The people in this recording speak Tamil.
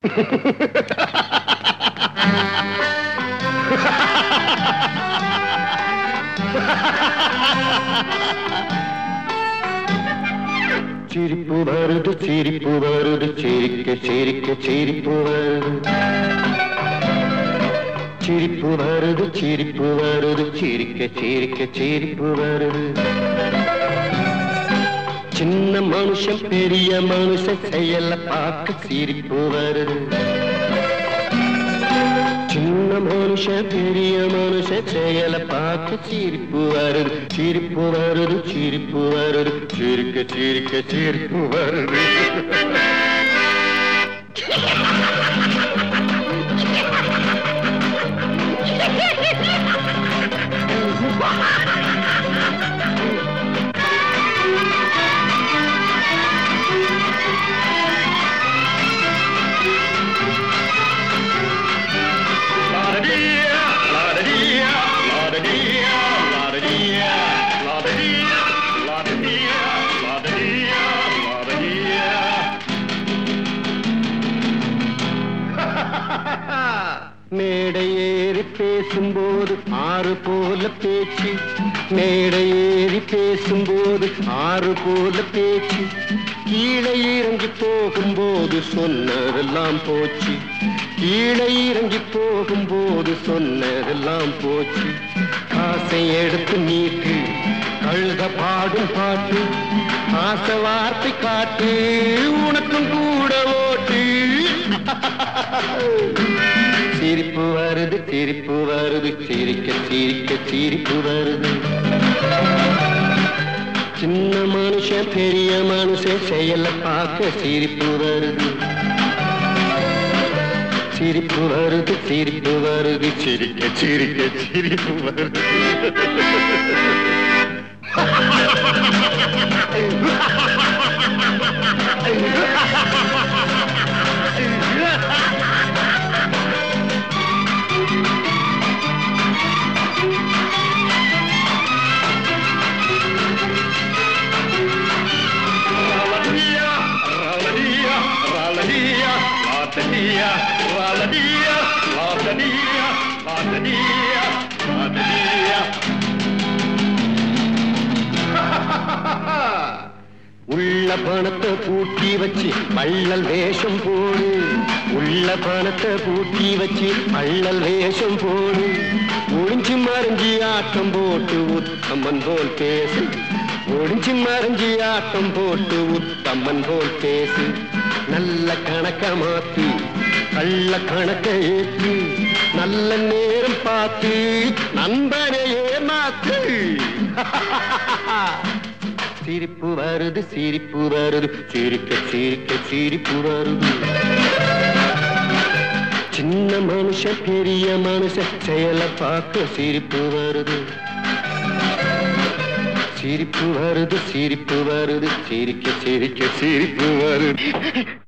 சிரிப்பு வருது சிரிப்பு வருது சிரிக்க சிரிக்க சிரிப்பு வருது சிரிப்பு வருது சிரிப்பு வருது சிரிக்க சிரிக்க சிரிப்பு வருது சின்ன மனுஷன் பெரிய மனுஷன் செயல பார்க்க சிரிப்பு வருது சின்ன மனுஷன் பெரிய மனுஷன் செயல பார்க்க சிரிப்பு வருது சிரிப்பு வருது சிரிப்பு வருது சிரிக்க சிரிக்க சிரிப்பு வருது La-da-dee-ya, la-da-dee-ya, la-da-dee-ya, la-da-dee-ya, la-da-dee-ya, la-da-dee-ya, la-da-dee-ya, la-da-dee-ya. மேடை ஏறி பேசும்போது ஆறு போல பேச்சு மேடை ஏறி பேசும்போது ஆறு போல பேச்சு கீழே இறங்கி போகும்போது சொன்னதெல்லாம் போச்சு கீழே இறங்கி போகும்போது சொன்னதெல்லாம் போச்சு காசை எடுத்து நீட்டு கழுத பாடும் பாட்டு ஆசை வார்த்தை காட்டு உனக்கும் கூட ஓட்டு சிரிப்பு வருது சிரிப்பு வருது சிரிக்க சிரிக்க சிரிப்பு வருது சின்ன மனுஷன் பெரிய மனுஷன் செயல பார்க்க சிரிப்பு வருது சிரிப்பு வருது சிரிப்பு வருது சிரிக்க சிரிக்க சிரிப்பு வருது Raladia, raladia, raladia, raladia, raladia, raladia, raladia, raladia. உள்ள பணத்தை பூட்டி வச்சு வள்ளல் வேஷம் போடு உள்ள பணத்தை பூட்டி வச்சு வள்ளல் வேஷம் போடு ஒளிஞ்சு மறைஞ்சி ஆட்டம் போட்டு உத்தமன் போல் பேசு ஒளிஞ்சு மறைஞ்சி ஆட்டம் போட்டு உத்தமன் போல் பேசு நல்ல கணக்க மாத்தி கள்ள கணக்க ஏற்று நல்ல நேரம் பார்த்து நண்பனை ஏமாத்து சிரிப்பு வருது சிரிப்பு வருது சிரிக்க சிரிக்க சிரிப்பு வருது சின்ன மனுஷன் பெரிய மனுஷன் செயலை பார்க்க சிரிப்பு வருது சிரிப்பு வருது சிரிப்பு வருது சிரிக்க சிரிக்க சிரிப்பு வருது